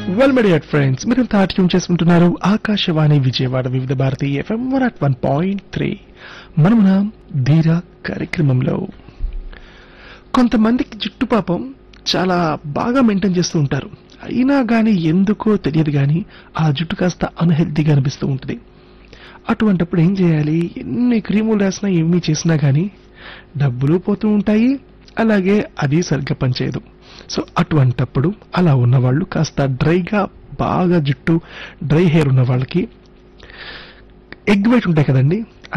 well మీడియట్ friends మీరు tune చేసుకుంటున్నారు Akashvani Vijayawada Vividh Bharati FM one at one point three మనమున ధీర కార్యక్రమంలో కొంతమందికి జుట్టు పాపం చాలా బాగా మెయింటైన్ చేస్తూ ఉంటారు అయినా కానీ ఎందుకో తెలియదు కానీ ఆ జుట్టు కాస్త అన్హెల్తీగా అనిపిస్తూ ఉంటుంది అటువంటప్పుడు ఏం చేయాలి ఎన్ని క్రీములు రాసినా ఏమీ చేసినా కానీ డబ్బులు పోతూ ఉంటాయి అలాగే అది సరిగ్గా పనిచేయదు సో అటువంటప్పుడు అలా ఉన్నవాళ్ళు కాస్త డ్రైగా బాగా జుట్టు డ్రై హెయిర్ ఉన్న వాళ్ళకి ఎగ్ వైట్ ఉంటాయి కదండి